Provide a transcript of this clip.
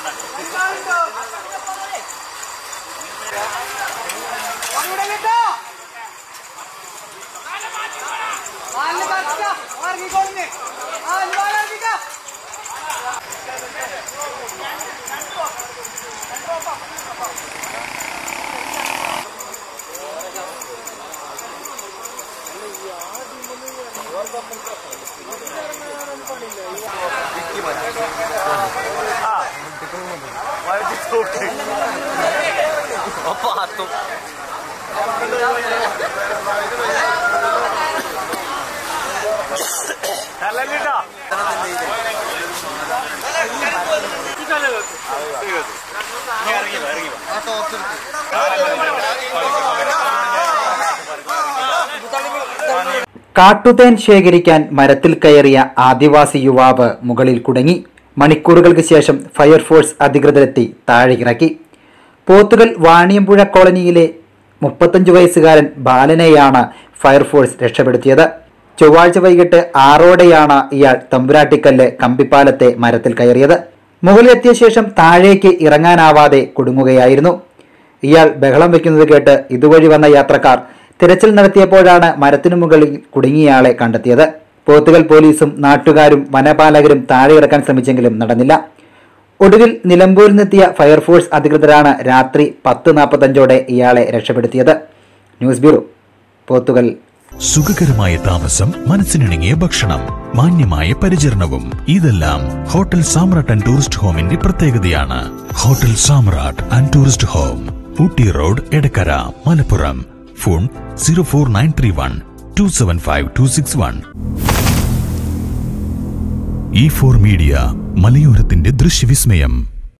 കാട്ടുതേൻ ശേഖരിക്കാൻ മരത്തിൽ കയറിയ ആദിവാസി യുവാവ് മുകളിൽ കുടുങ്ങി മണിക്കൂറുകൾക്ക് ശേഷം ഫയർഫോഴ്സ് അധികൃതരെത്തി താഴെയിറക്കി പോത്തുകൽ വാണിയമ്പുഴ കോളനിയിലെ മുപ്പത്തഞ്ച് വയസ്സുകാരൻ ബാലനെയാണ് ഫയർഫോഴ്സ് രക്ഷപ്പെടുത്തിയത് ചൊവ്വാഴ്ച വൈകിട്ട് ആറോടെയാണ് ഇയാൾ തമ്പുരാട്ടിക്കല്ല് കമ്പിപ്പാലത്തെ മരത്തിൽ കയറിയത് മുകളിലെത്തിയ ശേഷം താഴേക്ക് ഇറങ്ങാനാവാതെ കുടുങ്ങുകയായിരുന്നു ഇയാൾ ബഹളം വെക്കുന്നത് കേട്ട് ഇതുവഴി വന്ന യാത്രക്കാർ തിരച്ചിൽ നടത്തിയപ്പോഴാണ് മരത്തിനു മുകളിൽ കുടുങ്ങിയയാളെ കണ്ടെത്തിയത് പോത്തുകൽ പോലീസും നാട്ടുകാരും വനപാലകരും താഴെ ഇറക്കാൻ ശ്രമിച്ചെങ്കിലും നടന്നില്ല ഒടുവിൽ നിലമ്പൂരിൽ നിന്നെത്തിയ ഫയർഫോഴ്സ് അധികൃതരാണ് രാത്രി പത്ത് നാൽപ്പത്തഞ്ചോടെ ഇയാളെ രക്ഷപ്പെടുത്തിയത് ന്യൂസ് ബ്യൂറോ പോത്തുകൽ സുഖകരമായ താമസം മനസ്സിനിണങ്ങിയ ഭക്ഷണം മാന്യമായ പരിചരണവും ഇതെല്ലാം ഹോട്ടൽ സാമ്രാട്ട് ആൻഡ് ടൂറിസ്റ്റ് ഹോമിന്റെ പ്രത്യേകതയാണ് hotel Samrat and tourist home Ooty road Edakkara Malappuram phone zero four nine three one two seven five two six one E four media മലയോരത്തിന്റെ ദൃശ്യവിസ്മയം